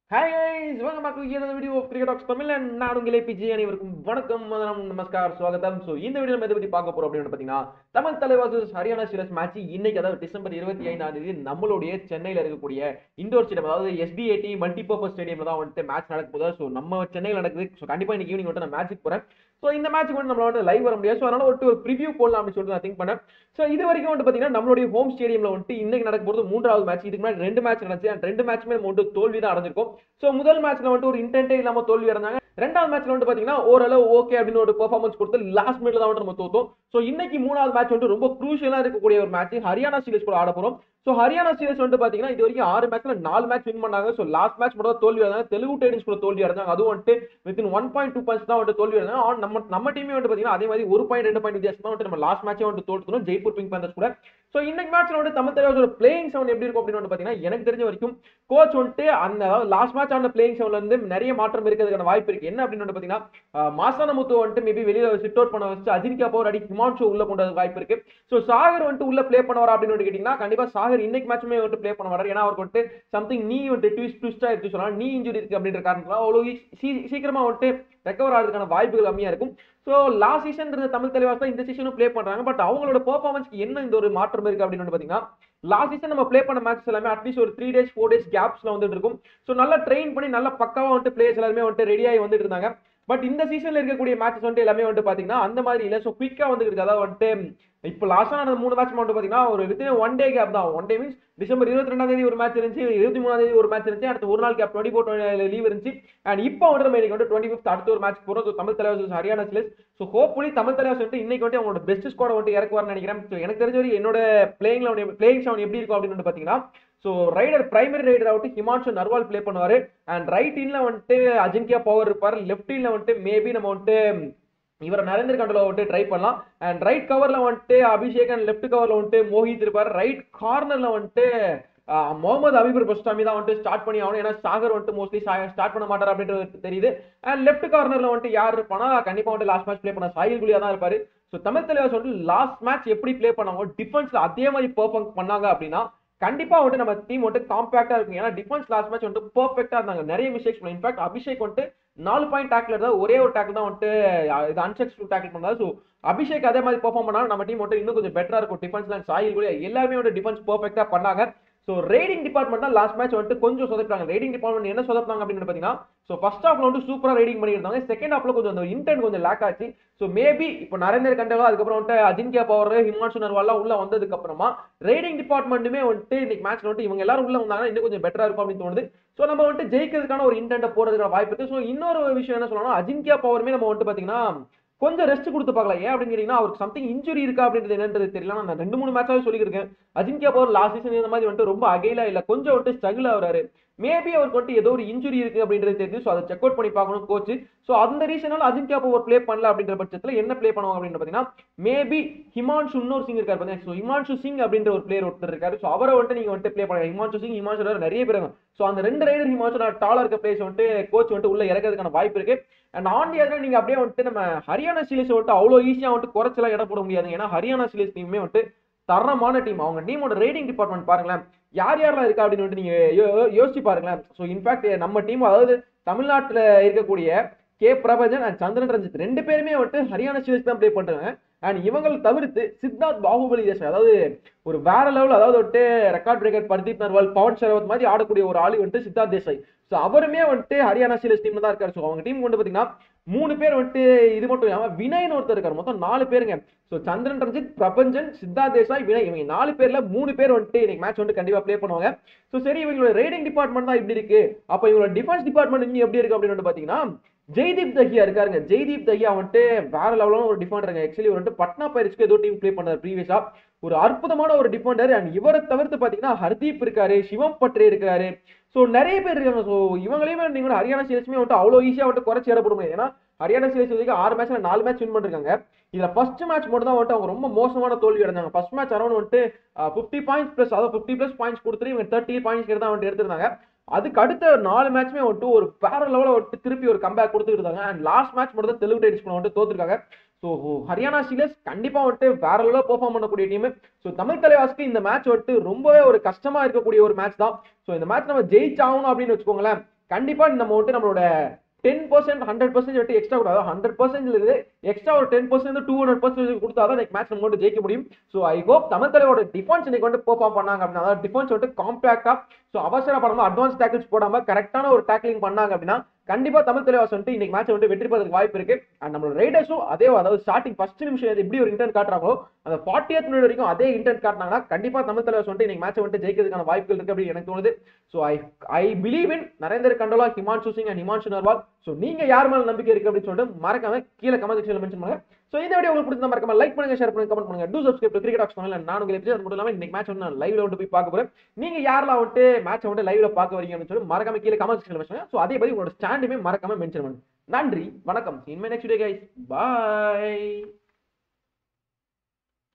hi guys வாங்க மக்கள் இந்த video cricket talks Tamil and நான் உங்கள் ஏபிஜி அனைவருக்கும் வணக்கம் வந்தனம் நமஸ்கார் ஸ்வாகத்தம் ஸோ இந்த வீடியோ நம்ம எதை பற்றி பார்க்க போறோம் அப்படின்னு பார்த்தீங்கன்னா தமிழ் தலைவாசஸ் ஹரியானா சீரஸ் மேட்ச் இன்னைக்கு அதாவது டிசம்பர் இருபத்தி ஐந்தாம் தேதி நம்மளுடைய சென்னையில் இருக்கக்கூடிய இண்டோர் ஸ்டேடியம் அதாவது எஸ்பிஐடி மல்டிபர்பஸ் ஸ்டேடியம்ல தான் வந்துட்டு மேட்ச் நடக்க போகுது ஸோ நம்ம சென்னையில் நடக்குது ஸோ கண்டிப்பாக இன்னைக்கு ஈவினிங் வந்துட்டு நான் மேட்ச்சுக்கு போறேன் ஸோ இந்த மேட்ச்சுக்கு வந்து நம்மளால வந்து லைவ் வர முடியாது ஸோ அதனால வந்துட்டு ஒரு ப்ரிவியூ போடலாம் அப்படின்னு சொல்லிட்டு நான் திங்க் பண்ணேன் ஸோ இது வரைக்கும் வந்து பார்த்தீங்கன்னா நம்மளுடைய ஹோம் ஸ்டேடியம்ல வந்துட்டு இன்னைக்கு நடக்க போகிறது மூன்றாவது மேட்ச் இதுக்கு முன்னாடி ரெண்டு மேட்ச் நடந்துச்சு and ரெண்டு மேட்ச்மே நம்ம வந்துட்டு தோல்வி தான் அடைஞ்சிருக்கும் ஸோ முதல் மேட்ச்ல வந்துட்டு ஒரு இன்டென்ட்டே இல்லாம தோல்வி அடைஞ்சாங்க ரெண்டாவது மேட்ச்ல வந்து பாத்தீங்கன்னா ஓரளவு ஓகே அப்படின்னு ஒரு பெர்ஃபார்மன்ஸ் கொடுத்து லாஸ்ட் மினிட்ல தான் வந்துட்டு நம்ம தோத்தோம் ஸோ இன்னைக்கு மூணாவது மேட்ச் வந்துட்டு ரொம்ப க்ரூஷியலா இருக்கக்கூடிய ஒரு மேட்ச் ஹரியானா சீரிஸ் கூட ஆட போறோம் ஸோ ஹரியானா சீரிஸ் வந்து பாத்தீங்கன்னா இது வரைக்கும் ஆறு மேட்ச்ல நாலு மேட்ச் வின் பண்ணாங்க ஸோ லாஸ்ட் மேட்ச் மட்டும் தான் தோல்வி அடைஞ்சாங்க தெலுங்கு டைடன்ஸ் கூட தோல்வி அடைஞ்சாங்க அதுவும் வந்துட்டு within one point two points தான் வந்துட்டு தோல்வி அடைஞ்சாங்க ஆன் நம்ம நம்ம டீமே வந்து பாத்தீங்கன்னா அதே மாதிரி ஒரு பாயிண்ட் ரெண்டு பாயிண்ட் வித்தியாசம் தான் வந்துட்டு நம்ம லாஸ்ட் மேட்சே வந்துட்டு தோற்றுனோம் ஜெய்ப்பூர் பிங்க் பேந்தர்ஸ் கூட ஸோ இன்னைக்கு மேட்ச்ல வந்து தமிழ் தலைவரோட பிளேயிங் செவன் எப்படி இருக்கும் அப்படின்னு வந்து பாத்தீங்கன்னா எனக்கு தெரிஞ்ச வரைக்கும் கோச் வந்துட்டு அந்த அதாவது லாஸ்ட் மேட்ச் ஆன பிளேயிங் செவன்ல இருந்து நிறைய மாற்றம் இருக்கிறதுக்கான வாய்ப்பு இருக்கு என்ன அப்படின்னு வந்து பாத்தீங்கன்னா ஆஹ் மாசானமுத்து வந்துட்டு மேபி வெளியில சிட் அவுட் பண்ண வச்சு அஜின்கா பவர் அடி ஹிமான்ஷு உள்ள கொண்டு வரதுக்கு வாய்ப்பு இருக்கு ஸோ சாகர் வந்துட்டு உள்ள ப்ளே பண்ண வரா அப்படின்னு வந்து கேட்டீங்கன்னா கண்டிப்பா சாகர் இன்னைக்கு மேட்சுமே வந்துட்டு ப்ளே பண்ண வராரு ஏன்னா அவருக்கு வந்துட்டு சம்திங் நீ வந்துட்டு ட்விஸ்ட் ட்விஸ்டா இருக்கு சொல்லலாம் நீ இன்ஜுரி இருக்கு அப்படின்ற காரணத்தினால அவ்வளோ சீ- சீக்கிரமா வந்துட்டு ரெக்கவர் ஆகிறதுக்கான வாய்ப்புகள் கம்மியா இருக்கும் ஸோ லாஸ்ட் சீசன் இருந்த தமிழ் தலைவாஸ் தான் இந்த சீசனும் ப்ளே பண்றாங்க பட் அவங்களோட பெர்ஃபார்மன்ஸ்க்கு என்ன இந்த ஒரு மாற்றம் இருக்கு அப்படின்னு வந்து பாத்தீங்கன்னா லாஸ்ட் சீசன் நம்ம ப்ளே பண்ண மேட்ச் எல்லாமே அட்லீஸ்ட் ஒரு த்ரீ டேஸ் ஃபோர் டேஸ் கேப்ஸ்ல வந்துட்டு இருக்கும் ஸோ நல்லா ட்ரெயின் பண்ணி நல்லா பக்காவா வந்துட்டு பிளேயர்ஸ் எல்லாருமே வந்துட்டு ரெடியாகி வந்துட்டு இருந்தாங்க பட் இந்த சீசன்ல இருக்கக்கூடிய மேட்சஸ் வந்துட்டு எல்லாமே வந்துட்டு பாத்தீங்கன்னா அந்த மாதிரி இல்ல ஸோ குயிக்கா வந்து இருக்கு அதாவது வந்துட்டு இப்போ லாஸ்டா நடந்த மூணு மேட்ச் மட்டும் பாத்தீங்கன்னா ஒரு வித்தின் ஒன் டே கேப் தான் ஒன் டே மீன்ஸ் டிசம்பர் இருபத்தி ரெண்டாம் தேதி ஒரு மேட்ச் இருந்துச்சு இருபத்தி மூணாம் தேதி ஒரு மேட்ச் இருந்துச்சு அடுத்து ஒரு நாள் கேப் டுவெண்ட்டி ஃபோர் லீவ் இருந்துச்சு அண்ட் இப்போ வந்து நம்ம இன்னைக்கு வந்து டுவெண்ட்டி ஃபிஃப்த் அடுத்த ஒரு மேட்ச் போறோம் so Tamil Thalaivas Haryana Steelers so hopefully Tamil Thalaivas வந்துட்டு இன்னைக்கு வந்து அவங்களோட பெஸ்ட் ஸ்குவாட வந்துட்டு இறக்குவார்னு நினைக்கிறேன் ஸோ எனக்கு தெரிஞ்ச வரை என்னோட பிளேயிங்ல பிளேயிங் செவன் எப்படி இருக்கும் அப்படின்னு வந்து பாத்தீங்கன்னா ஸோ ரைடர் பிரைமரி ரைடர் ஆகட்டும் ஹிமான்ஷு நர்வால் ப்ளே பண்ணுவாரு அண்ட் ரைட் இன்ல வந்துட்டு அஜின்கியா பவர் இருப்பார் லெஃப்ட் இன்ல வந்துட்டு மேபி நம்ம வந்துட்டு இவரை நரேந்திர கண்டோல வந்துட்டு ட்ரை பண்ணலாம் அண்ட் ரைட் கவர்ல வந்துட்டு அபிஷேக் அண்ட் லெஃப்ட் கவர்ல வந்துட்டு மோஹித் இருப்பார் ரைட் கார்னர்ல வந்துட்டு ஆஹ், முகமது அபிபர் பஸ்டாமி தான் வந்துட்டு ஸ்டார்ட் பண்ணி ஆகணும் ஏன்னா சாகர் வந்துட்டு மோஸ்ட்லி ஸ்டார்ட் பண்ண மாட்டார் அப்படின்றது தெரியுது அண்ட் லெஃப்ட் கார்னர்ல வந்துட்டு யார் இருப்பானா கண்டிப்பா வந்துட்டு லாஸ்ட் மேட்ச் ப்ளே பண்ண சாயில் குலியா தான் இருப்பாரு ஸோ தமிழ் தலைவர் வந்துட்டு லாஸ்ட் மேட்ச் எப்படி ப்ளே பண்ணாங்க டிஃபென்ஸ்ல அதே மாதிரி பெர்ஃபார்ம் பண்ணாங்க அப்படின்னா கண்டிப்பா வந்துட்டு நம்ம டீம் வந்துட்டு காம்பாக்டா இருக்கும் ஏன்னா டிஃபென்ஸ் லாஸ்ட் மேட்ச் வந்துட்டு பெர்ஃபெக்டா இருந்தாங்க நிறைய மிஸ்டேக்ஸ் பண்ணாங்க இன்ஃபேக்ட் அபிஷேக் வந்துட்டு நாலு பாயிண்ட் டேக்கில் இருந்தால் ஒரே ஒரு டேக்கிள் தான் வந்துட்டு அஹ், இது அன்சக்சஸ்ஃபுல் டேக்கிள் பண்ணாரு ஸோ அபிஷேக் அதே மாதிரி பெர்ஃபார்ம் பண்ணாலும் நம்ம டீம் வந்துட்டு இன்னும் கொஞ்சம் பெட்டரா இருக்கும் டிஃபென்ஸ்ல சாயில் கூட எல்லாருமே வந்து டிஃபென்ஸ் பெர்ஃபெக்டா பண்ணாங்க ஸோ ரேடிங் டிபார்ட்மெண்ட் தான் லாஸ்ட் மேட்ச் வந்துட்டு கொஞ்சம் சொதப்பிட்டாங்க ரேடிங் டிபார்ட்மெண்ட் என்ன சொதப்பினாங்க அப்படின்னு பார்த்தீங்கன்னா ஸோ ஃபர்ஸ்ட் ஹாஃப்ல வந்து சூப்பரா ரேடிங் பண்ணியிருந்தாங்க செகண்ட் ஹாஃப்ல கொஞ்சம் அந்த இன்டென்ட் கொஞ்சம் லேக் ஆச்சு ஸோ மேபி இப்போ நரேந்திர கண்டவா அதுக்கப்புறம் வந்துட்டு அஜின்கியா பவர் ஹிமான்ஷு நர்வால்லாம் உள்ள வந்ததுக்கு அப்புறமா ரேடிங் டிபார்ட்மெண்ட்டுமே வந்துட்டு இன்னைக்கு மேட்ச்ல வந்துட்டு இவங்க எல்லாரும் உள்ள வந்தாங்கன்னா இன்னும் கொஞ்சம் பெட்டரா இருக்கும் அப்படின்னு தோணுது ஸோ நம்ம வந்துட்டு ஜெயிக்கிறதுக்கான ஒரு இன்டென்ட்டை போறதுக்கான வாய்ப்பு இருக்கு ஸோ இன்னொரு விஷயம் என்ன சொல்லணும்னா அஜின்கியா பவருமே நம்ம வந்துட்டு பாத்தீங்கன்னா கொஞ்சம் ரெஸ்ட் கொடுத்து பார்க்கலாம் ஏன் அப்படின்னு கேட்டீங்கன்னா அவருக்கு சம்திங் இன்ஜுரி இருக்கா அப்படின்றது என்னன்றது தெரியல நான் ரெண்டு மூணு மேட்சாவே சொல்லியிருக்கேன் அஜின்கியா பவர் லாஸ்ட் சீசன் இந்த மாதிரி வந்துட்டு ரொம்ப அகைலா இல்ல கொஞ்சம் வந்துட்டு ஸ்ட்ரகிள் ஆகுறாரு மேபி அவருக்கு வந்துட்டு ஏதோ ஒரு இன்ஜுரி இருக்கு அப்படின்றது தெரியுது ஸோ அதை செக் அவுட் பண்ணி பார்க்கணும் கோச் ஸோ அந்த ரீசனால அஜின்கியா பவர் ப்ளே பண்ணல அப்படின்ற பட்சத்துல என்ன ப்ளே பண்ணுவாங்க அப்படின்னு பார்த்தீங்கன்னா மேபி ஹிமான்ஷு இன்னொரு சிங் இருக்காரு பாத்தீங்கன்னா ஸோ ஹிமான்ஷு சிங் அப்படின்ற ஒரு பிளேயர் ஒருத்தர் இருக்காரு ஸோ அவரை வந்துட்டு நீங்க வந்துட்டு ப்ளே பண்ணுங்க ஹிமான்ஷு சிங் ஹிமான்ஷு வேற நிறைய பேர் இருக்காங்க ஸோ அந்த ரெண்டு ரைடர் ஹிமான்ஷு டாலா இருக்க பிளேஸ் வந்துட்டு கோச் வந்துட்டு உள்ள இறக்கிறதுக்கான வாய்ப்பு இருக்கு அண்ட் ஆன் தி அதர் நீங்க அப்படியே வந்துட்டு நம்ம ஹரியானா சீலிஸ் வந்துட்டு அவ்வளோ ஈஸியா வந்துட்டு குறைச்சலாம் இட போட முடியாது ஏன்னா ஹரியானா சீலிஸ் டீமே வந்துட்டு தரமான டீம் அவங்க டீமோட ரேட்டிங் டிபார்ட்மெண்ட் பாருங்களேன் யார் யாரெல்லாம் இருக்கா அப்படின்னு வந்துட்டு நீங்க யோ- யோசிச்சு பாருங்களேன் ஸோ இன்ஃபேக்ட் நம்ம டீம் அதாவது தமிழ்நாட்டுல இருக்கக்கூடிய கே பிரபஞ்சன் அண்ட் சந்திரன் ரஞ்சித் ரெண்டு பேருமே வந்துட்டு ஹரியானா சீரிஸ் தான் ப்ளே பண்றாங்க அண்ட் இவங்களை தவிர்த்து சித்தார்த் பாகுபலி தேசாய் அதாவது ஒரு வேற லெவல் அதாவது வந்துட்டு ரெக்கார்ட் பிரேக்கர் பர்தீப் நர்வால் பவன் ஷெரவத் மாதிரி ஆடக்கூடிய ஒரு ஆளு வந்துட்டு சித்தார்த் தேசாய் ஸோ அவருமே வந்துட்டு ஹரியானா சீரிஸ் டீம்ல தான் இருக்காரு ஸோ அவங்க டீம் வந்து பாத்தீங்கன்னா மூணு பேர் வந்துட்டு இது மட்டும் இல்லாம வினய்னு ஒருத்தர் இருக்காரு மொத்தம் நாலு பேருங்க ஸோ சந்திரன் ரஞ்சித் பிரபஞ்சன் சித்தார்த் தேசாய் வினய் இவங்க நாலு பேர்ல மூணு பேர் வந்துட்டு இன்னைக்கு மேட்ச் வந்துட்டு கண்டிப்பா ப்ளே பண்ணுவாங்க ஸோ சரி இவங்களோட ரேடிங் டிபார்ட்மெண்ட் தான் இப்படி இருக்கு அப்ப இவங்களோட டிஃபென்ஸ் டிபார்ட்மெண்ட் இன்னும் எப்படி இருக்கு அப்படின்னு வந்து பாத்தீங்கன்னா ஜெய்தீப் தஹியா இருக்காருங்க ஜெய்தீப் தஹியா வந்துட்டு வேற லெவலான ஒரு டிஃபெண்டருங்க ஆக்சுவலி வந்துட்டு பட்னா பைரட்ஸ்க்கு ஏதோ டீம் ப்ளே பண்ணார் ப்ரீவியஸா ஒரு அற்புதமான ஒரு டிஃபெண்டர் அண்ட் இவரை தவிர்த்து பாத்தீங்கன்னா ஹர்தீப் இருக்காரு சிவம் பட்ரே இருக்காரு ஸோ நிறைய பேர் இருக்காங்க ஸோ இவங்களையுமே நீங்க வந்து ஹரியானா சீரிஸ்மே வந்துட்டு அவ்வளோ ஈஸியா வந்துட்டு குறைச்சி இடப்பட முடியாது ஏன்னா ஹரியானா சீரிஸ் வரைக்கும் ஆறு மேட்ச்ல நாலு மேட்ச் வின் பண்ணிருக்காங்க இதுல ஃபர்ஸ்ட் மேட்ச் மட்டும் தான் வந்துட்டு அவங்க ரொம்ப மோசமான தோல்வி அடைஞ்சாங்க ஃபர்ஸ்ட் மேட்ச் அரௌண்ட் வந்துட்டு ஃபிஃப்டி பாயிண்ட்ஸ் பிளஸ் அதாவது ஃபிஃப்டி பிளஸ் பாயிண்ட்ஸ் கொடுத்துட்டு இவங்க தேர்ட்டி பாயிண்ட்ஸ் கிட்ட தான் வந்துட்டு எடுத்திருந்தாங்க அதுக்கு அடுத்த நாலு மேட்ச்மே வந்துட்டு ஒரு வேற லெவலில் வந்துட்டு திருப்பி ஒரு கம்பேக் கொடுத்துட்டு இருந்தாங்க அண்ட் லாஸ்ட் மேட்ச் மட்டும் தான் தெலுங்கு டைட்ஸ் வந்துட்டு தோத்துருக்காங்க ஸோ ஹரியானா சீலர்ஸ் கண்டிப்பா வந்துட்டு வேற லெவலில் பெர்ஃபார்ம் பண்ணக்கூடிய டீம் ஸோ தமிழ் தலைவாஸ்க்கு இந்த மேட்ச் வந்துட்டு ரொம்பவே ஒரு கஷ்டமா இருக்கக்கூடிய ஒரு மேட்ச் தான் ஸோ இந்த மேட்ச் நம்ம ஜெயிச்சாகணும் அப்படின்னு வச்சுக்கோங்களேன் கண்டிப்பா நம்ம வந்துட்டு நம்மளோட டென் பர்சன்ட் ஹண்ட்ரட் பர்சன்ட் வந்துட்டு எக்ஸ்ட்ரா கூடாது ஹண்ட்ரட் பர்சன்ட் இருந்து எக்ஸ்ட்ரா ஒரு ten percent to hundred percent கொடுத்தா தான் மேட்ச் நம்ம வந்து ஜெயிக்க முடியும் ஸோ ஐ ஹோப் தமிழ் தலைவோட டிஃபென்ஸ் இன்னைக்கு வந்து பெர்ஃபார்ம் பண்ணாங்க அப்படின்னா அதாவது டிஃபென்ஸ் வந்துட்டு காம்பாக்டா ஸோ அவசரப்படாம அட்வான்ஸ் டேக்கிள்ஸ் போடாம கரெக்டான ஒரு டேக்கிளிங் பண்ணாங்க அப்படின்னா கண்டிப்பா தமிழ் தலைவாஸ் வந்துட்டு இன்னைக்கு மேட்ச் வந்து வெற்றி பெறதுக்கு வாய்ப்பு இருக்கு அண்ட் நம்மளோட ரைடர்ஸும் அதே அதாவது ஸ்டார்டிங் ஃபர்ஸ்ட் நிமிஷம் எது எப்படி ஒரு இன்டென்ட் காட்டுறாங்களோ அந்த ஃபார்ட்டியத் மினிட் வரைக்கும் அதே இன்டென்ட் காட்டினாங்கன்னா கண்டிப்பா தமிழ் தலைவாஸ் வந்துட்டு இன்னைக்கு மேட்ச் வந்துட்டு ஜெயிக்கிறதுக்கான வாய்ப்புகள் இருக்கு அப்படின்னு எனக்கு தோணுது so I I believe in Narender Kandola Himanshu Singh and Himanshu Narwal so நீங்க யார் மேல நம்பிக்கை இருக்கு அப்படின்னு சொல்லிட்டு மறக்காம கீழே கமெண்ட் செக்ஷன்ல மென்ஷன் பண்ணுங்க ஸோ இந்த வீடியோ உங்களுக்கு பிடிச்சா மறக்காம லைக் பண்ணுங்க ஷேர் பண்ணுங்க கமெண்ட் பண்ணுங்க டூ சப்ஸ்கிரைப் டு கிரிக்கெட் ஆக்ஸ் பண்ணல நான் உங்களுக்கு அது மட்டும் இல்லாம இன்னைக்கு மேட்ச் வந்து நான் லைவ்ல வந்து போய் பார்க்க போறேன் நீங்க யாரெல்லாம் வந்துட்டு மேட்ச் வந்து லைவ்ல பார்க்க வரீங்க அப்படின்னு சொல்லி மறக்காம கீழே கமெண்ட் செக்ஷன்ல மென்ஷன் ஸோ அதே மாதிரி உங்களோட ஸ்டாண்டுமே மறக்காம மென்ஷன் பண்ணுங்க நன்றி வணக்கம் in my next video guys bye